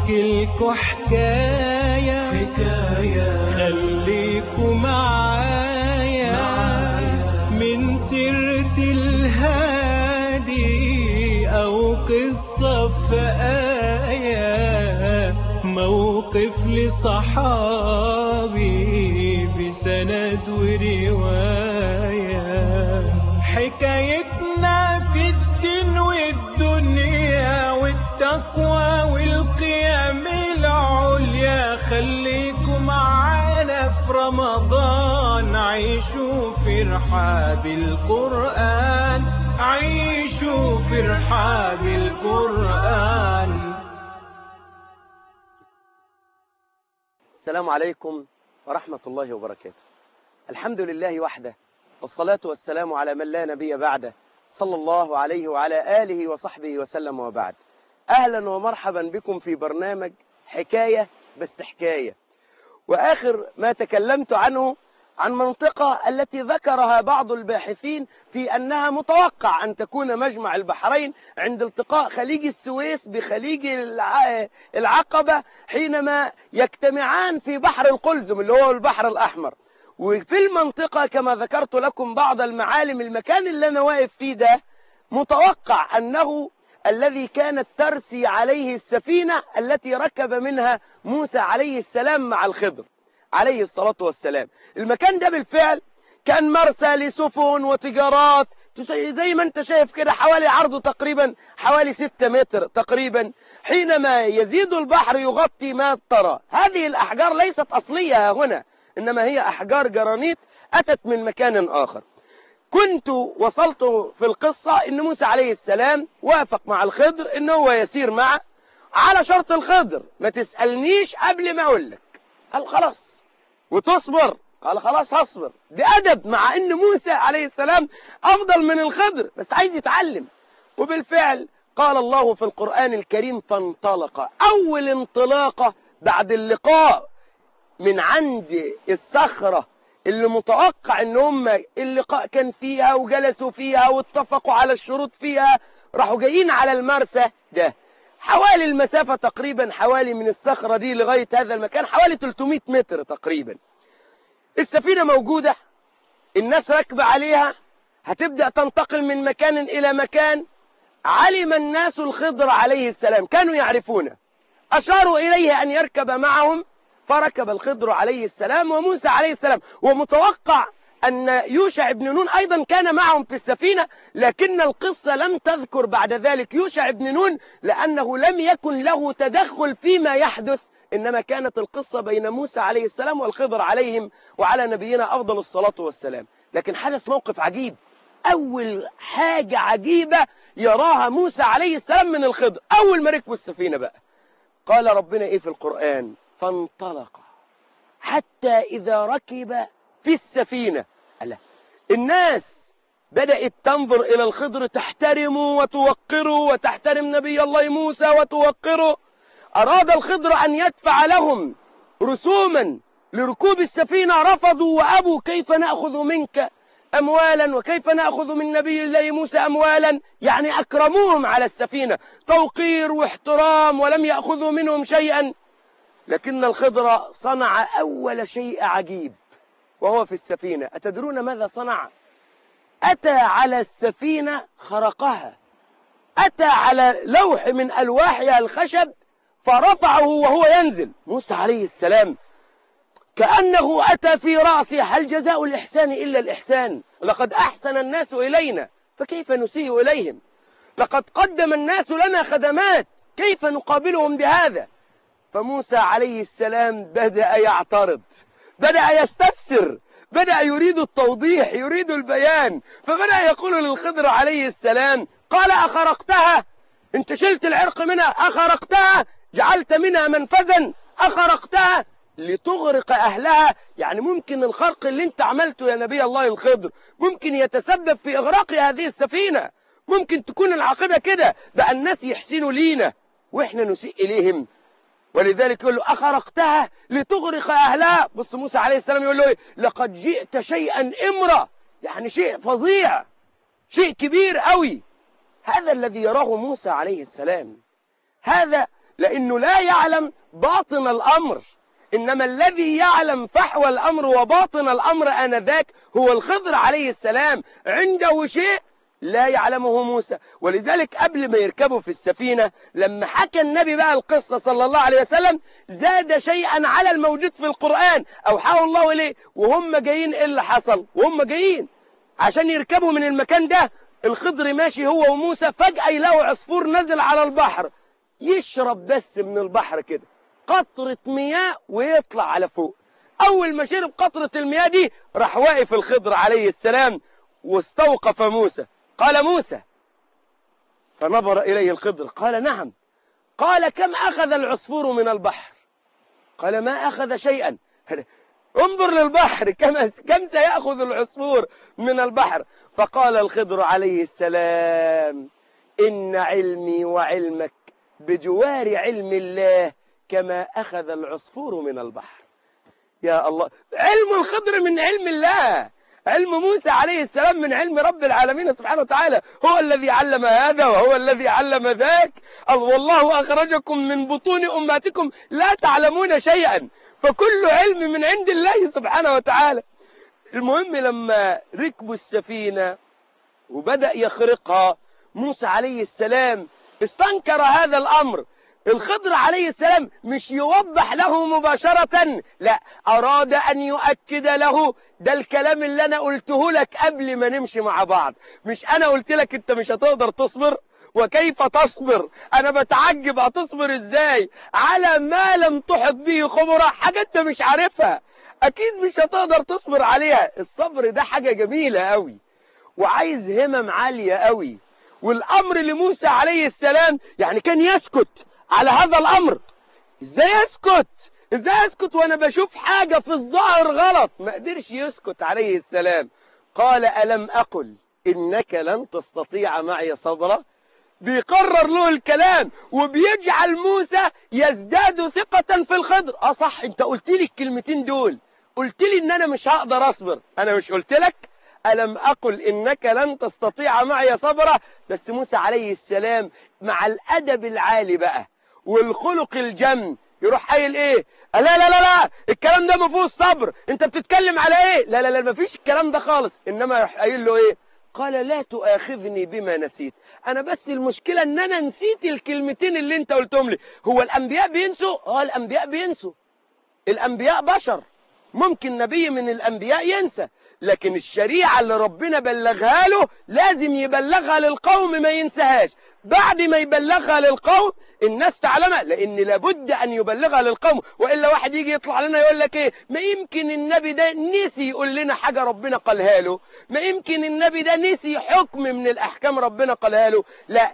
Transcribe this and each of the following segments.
احكي لكم حكاية حكاية خليكوا معايا من سيرة الهادي أو قصة في آية موقف لصحابي بسند ورواية حكايتنا في الدين والدنيا والتقوى والقيام العليا خليكم معانا في رمضان عيشوا في رحاب القرآن عيشوا في رحاب القرآن السلام عليكم ورحمة الله وبركاته الحمد لله وحده والصلاة والسلام على من لا نبي بعده صلى الله عليه وعلى آله وصحبه وسلم وبعد أهلا ومرحبا بكم في برنامج حكاية بس حكاية وآخر ما تكلمت عنه عن منطقة التي ذكرها بعض الباحثين في أنها متوقع أن تكون مجمع البحرين عند التقاء خليج السويس بخليج الع- العقبة حينما يجتمعان في بحر القلزم اللي هو البحر الأحمر وفي المنطقة كما ذكرت لكم بعض المعالم المكان اللي أنا واقف فيه ده متوقع أنه الذي كانت ترسي عليه السفينة التي ركب منها موسى عليه السلام مع الخضر عليه الصلاة والسلام المكان ده بالفعل كان مرسى لسفن وتجارات تس- زي ما انت شايف كده حوالي عرضه تقريبا حوالي 6 متر تقريبا حينما يزيد البحر يغطي ما ترى هذه الأحجار ليست أصلية هنا إنما هي أحجار جرانيت أتت من مكان آخر كنت وصلت في القصة إن موسى عليه السلام وافق مع الخضر إن هو يسير معه على شرط الخضر ما تسألنيش قبل ما أقول لك قال خلاص وتصبر قال خلاص هصبر بأدب مع إن موسى عليه السلام أفضل من الخضر بس عايز يتعلم وبالفعل قال الله في القرآن الكريم فانطلق أول انطلاقة بعد اللقاء من عند الصخرة اللي متوقع ان هم اللقاء كان فيها وجلسوا فيها واتفقوا على الشروط فيها راحوا جايين على المرسى ده حوالي المسافة تقريبا حوالي من الصخرة دي لغاية هذا المكان حوالي 300 متر تقريبا السفينة موجودة الناس راكبة عليها هتبدأ تنتقل من مكان إلى مكان علم الناس الخضر عليه السلام كانوا يعرفونه أشاروا إليه أن يركب معهم فركب الخضر عليه السلام وموسى عليه السلام ومتوقع أن يوشع بن نون أيضا كان معهم في السفينة لكن القصة لم تذكر بعد ذلك يوشع بن نون لأنه لم يكن له تدخل فيما يحدث إنما كانت القصة بين موسى عليه السلام والخضر عليهم وعلى نبينا أفضل الصلاة والسلام لكن حدث موقف عجيب أول حاجة عجيبة يراها موسى عليه السلام من الخضر أول ما ركبوا السفينة بقى قال ربنا إيه في القرآن فانطلق حتى إذا ركب في السفينة ألا الناس بدأت تنظر إلى الخضر تحترمه وتوقره وتحترم نبي الله موسى وتوقره أراد الخضر أن يدفع لهم رسوما لركوب السفينة رفضوا وأبوا كيف نأخذ منك أموالا وكيف نأخذ من نبي الله موسى أموالا يعني أكرموهم على السفينة توقير واحترام ولم يأخذوا منهم شيئا لكن الخضر صنع أول شيء عجيب وهو في السفينة أتدرون ماذا صنع أتى على السفينة خرقها أتى على لوح من ألواحها الخشب فرفعه وهو ينزل موسى عليه السلام كأنه أتى في رأسه هل جزاء الإحسان إلا الإحسان لقد أحسن الناس إلينا فكيف نسيء إليهم لقد قدم الناس لنا خدمات كيف نقابلهم بهذا فموسى عليه السلام بدأ يعترض بدأ يستفسر بدأ يريد التوضيح يريد البيان فبدأ يقول للخضر عليه السلام قال أخرقتها انت شلت العرق منها أخرقتها جعلت منها منفذا أخرقتها لتغرق أهلها يعني ممكن الخرق اللي انت عملته يا نبي الله الخضر ممكن يتسبب في إغراق هذه السفينة ممكن تكون العاقبة كده بقى الناس يحسنوا لينا وإحنا نسيء إليهم ولذلك يقول له أخرقتها لتغرق أهلها بص موسى عليه السلام يقول له إيه؟ لقد جئت شيئا إمرا يعني شيء فظيع شيء كبير قوي هذا الذي يراه موسى عليه السلام هذا لأنه لا يعلم باطن الأمر إنما الذي يعلم فحوى الأمر وباطن الأمر آنذاك هو الخضر عليه السلام عنده شيء لا يعلمه موسى ولذلك قبل ما يركبوا في السفينة لما حكى النبي بقى القصة صلى الله عليه وسلم زاد شيئا على الموجود في القرآن أوحاه الله إليه وهم جايين إيه اللي حصل وهم جايين عشان يركبوا من المكان ده الخضر ماشي هو وموسى فجأة يلاقوا عصفور نزل على البحر يشرب بس من البحر كده قطرة مياه ويطلع على فوق أول ما شرب قطرة المياه دي راح واقف الخضر عليه السلام واستوقف موسى قال موسى فنظر إليه الخضر قال نعم قال كم أخذ العصفور من البحر قال ما أخذ شيئا انظر للبحر كم, كم سيأخذ العصفور من البحر فقال الخضر عليه السلام إن علمي وعلمك بجوار علم الله كما أخذ العصفور من البحر يا الله علم الخضر من علم الله علم موسى عليه السلام من علم رب العالمين سبحانه وتعالى هو الذي علم هذا وهو الذي علم ذاك والله أخرجكم من بطون أماتكم لا تعلمون شيئا فكل علم من عند الله سبحانه وتعالى المهم لما ركبوا السفينة وبدأ يخرقها موسى عليه السلام استنكر هذا الأمر الخضر عليه السلام مش يوضح له مباشرة لا أراد أن يؤكد له ده الكلام اللي أنا قلته لك قبل ما نمشي مع بعض مش أنا قلت لك أنت مش هتقدر تصبر وكيف تصبر أنا بتعجب هتصبر إزاي على ما لم تحط به خبرة حاجة أنت مش عارفها أكيد مش هتقدر تصبر عليها الصبر ده حاجة جميلة قوي وعايز همم عالية قوي والأمر لموسى عليه السلام يعني كان يسكت على هذا الأمر ازاي يسكت ازاي يسكت وانا بشوف حاجة في الظاهر غلط ما قدرش يسكت عليه السلام قال ألم أقل إنك لن تستطيع معي صبرا بيقرر له الكلام وبيجعل موسى يزداد ثقة في الخضر اه صح انت قلت لي الكلمتين دول قلت لي ان انا مش هقدر اصبر انا مش قلت لك ألم أقل إنك لن تستطيع معي صبرا بس موسى عليه السلام مع الأدب العالي بقى والخلق الجم يروح قايل ايه لا لا لا لا الكلام ده ما فيهوش صبر انت بتتكلم على ايه لا لا لا ما فيش الكلام ده خالص انما يروح قايل له ايه قال لا تؤاخذني بما نسيت انا بس المشكلة ان انا نسيت الكلمتين اللي انت قلتهم لي هو الانبياء بينسوا اه الانبياء بينسوا الانبياء بشر ممكن نبي من الانبياء ينسى لكن الشريعة اللي ربنا بلغها له لازم يبلغها للقوم ما ينساهاش بعد ما يبلغها للقوم الناس تعلمها لان لابد ان يبلغها للقوم والا واحد يجي يطلع لنا يقول لك ايه ما يمكن النبي ده نسي يقول لنا حاجة ربنا قالها له ما يمكن النبي ده نسي حكم من الاحكام ربنا قالها له لا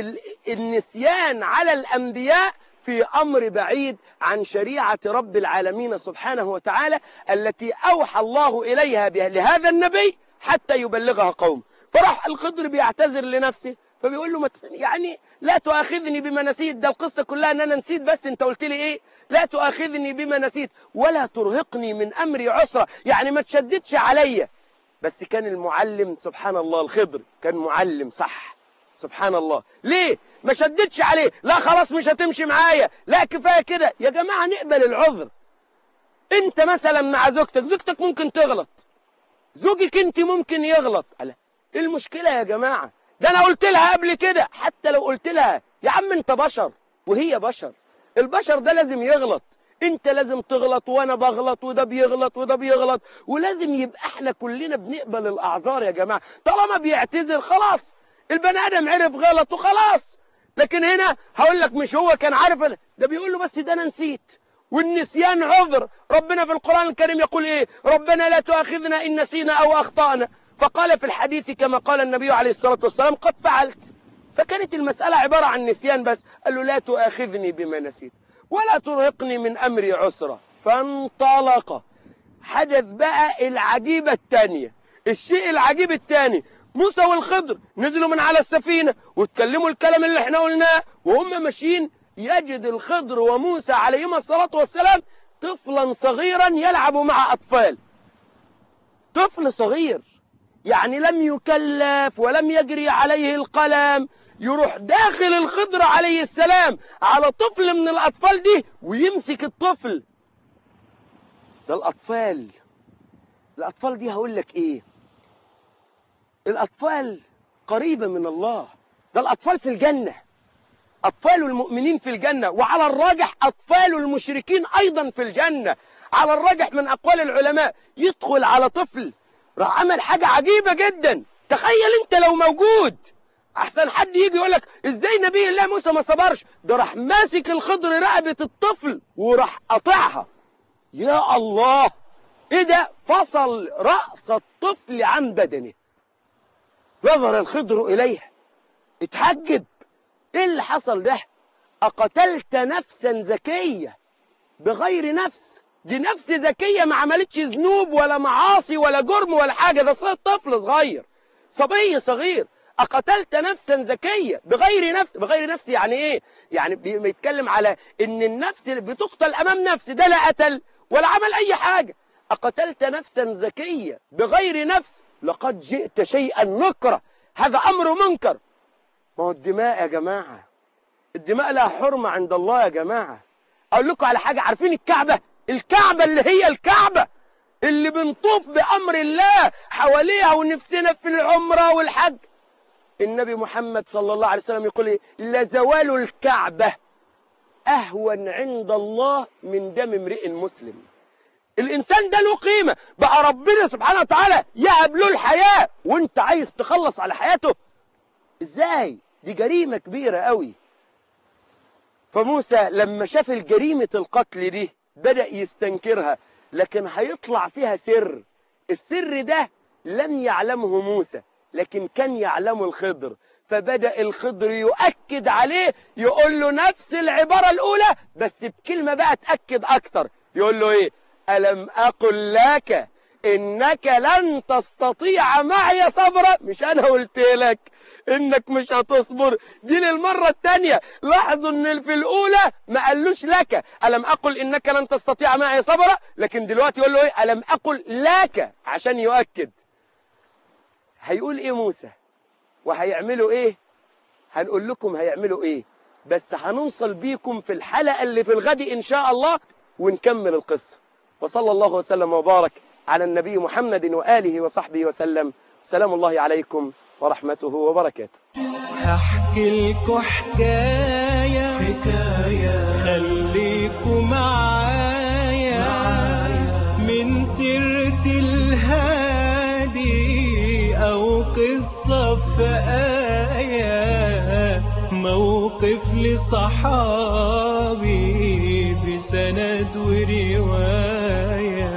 النسيان على الانبياء في أمر بعيد عن شريعة رب العالمين سبحانه وتعالى التي أوحى الله إليها لهذا النبي حتى يبلغها قوم فراح الخضر بيعتذر لنفسه فبيقول له يعني لا تؤاخذني بما نسيت ده القصة كلها ان انا نسيت بس انت قلت لي ايه لا تؤاخذني بما نسيت ولا ترهقني من امري عسرة يعني ما تشددش عليا بس كان المعلم سبحان الله الخضر كان معلم صح سبحان الله ليه ما شددش عليه لا خلاص مش هتمشي معايا لا كفاية كده يا جماعة نقبل العذر انت مثلا مع زوجتك زوجتك ممكن تغلط زوجك انت ممكن يغلط ايه المشكلة يا جماعة ده انا قلت لها قبل كده حتى لو قلت لها يا عم انت بشر وهي بشر البشر ده لازم يغلط انت لازم تغلط وانا بغلط وده بيغلط وده بيغلط ولازم يبقى احنا كلنا بنقبل الاعذار يا جماعة طالما بيعتذر خلاص البني ادم عرف غلط وخلاص لكن هنا هقول لك مش هو كان عارف ده بيقول له بس ده انا نسيت والنسيان عذر ربنا في القرآن الكريم يقول ايه ربنا لا تؤاخذنا ان نسينا او اخطأنا فقال في الحديث كما قال النبي عليه الصلاة والسلام قد فعلت فكانت المسألة عبارة عن نسيان بس قال له لا تؤاخذني بما نسيت ولا ترهقني من أمري عسرة فانطلق حدث بقى العجيبة الثانية الشيء العجيب الثاني موسى والخضر نزلوا من على السفينة واتكلموا الكلام اللي احنا قلناه وهم ماشيين يجد الخضر وموسى عليهما الصلاة والسلام طفلا صغيرا يلعب مع أطفال طفل صغير يعني لم يكلف ولم يجري عليه القلم يروح داخل الخضر عليه السلام على طفل من الأطفال دي ويمسك الطفل ده الأطفال الأطفال دي هقول لك إيه الأطفال قريبة من الله ده الأطفال في الجنة أطفال المؤمنين في الجنة وعلى الراجح أطفال المشركين أيضا في الجنة على الراجح من أقوال العلماء يدخل على طفل راح عمل حاجة عجيبة جدا تخيل أنت لو موجود أحسن حد يجي يقول لك إزاي نبي الله موسى ما صبرش ده راح ماسك الخضر رقبة الطفل وراح قطعها يا الله إيه ده فصل رأس الطفل عن بدنه نظر الخضر إليه اتحجب ايه اللي حصل ده اقتلت نفسا زكية بغير نفس دي نفس ذكية ما عملتش ذنوب ولا معاصي ولا جرم ولا حاجة ده طفل صغير صبي صغير أقتلت نفسا زكية بغير نفس بغير نفس يعني إيه يعني بيتكلم على إن النفس اللي بتقتل أمام نفس ده لا قتل ولا عمل أي حاجة أقتلت نفسا زكية بغير نفس لقد جئت شيئا نكرة هذا أمر منكر ما هو الدماء يا جماعة الدماء لها حرمة عند الله يا جماعة أقول لكم على حاجة عارفين الكعبة الكعبة اللي هي الكعبة اللي بنطوف بأمر الله حواليها ونفسنا في العمرة والحج النبي محمد صلى الله عليه وسلم يقول إيه لزوال الكعبة أهون عند الله من دم امرئ مسلم الإنسان ده له قيمة بقى ربنا سبحانه وتعالى يهب له الحياة وانت عايز تخلص على حياته ازاي دي جريمة كبيرة قوي فموسى لما شاف الجريمة القتل دي بدأ يستنكرها لكن هيطلع فيها سر السر ده لم يعلمه موسى لكن كان يعلمه الخضر فبدأ الخضر يؤكد عليه يقول له نفس العبارة الأولى بس بكلمة بقى تأكد أكتر يقول له إيه ألم أقل لك إنك لن تستطيع معي صبرا مش أنا قلت لك إنك مش هتصبر دي للمرة الثانية لاحظوا إن في الأولى ما قالوش لك ألم أقل إنك لن تستطيع معي صبرا لكن دلوقتي يقول له إيه ألم أقل لك عشان يؤكد هيقول إيه موسى وهيعملوا إيه هنقول لكم هيعملوا إيه بس هنوصل بيكم في الحلقة اللي في الغد إن شاء الله ونكمل القصة وصلى الله وسلم وبارك على النبي محمد وآله وصحبه وسلم سلام الله عليكم ورحمته وبركاته هحكي لكم حكاية حكاية خليكوا معايا من سيرة الهادي أو قصة في آية موقف لصحابي بسند ورواية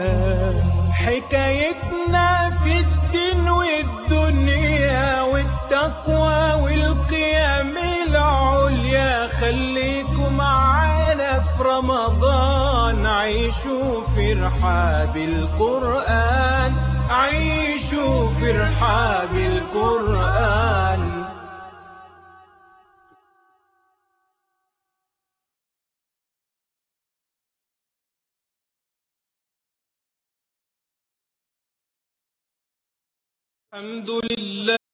حكايتنا في الدين والدنيا والتقوى والقيام العليا خليكم معانا في رمضان عيشوا في رحاب القرآن عيشوا في رحاب القرآن الحمد لله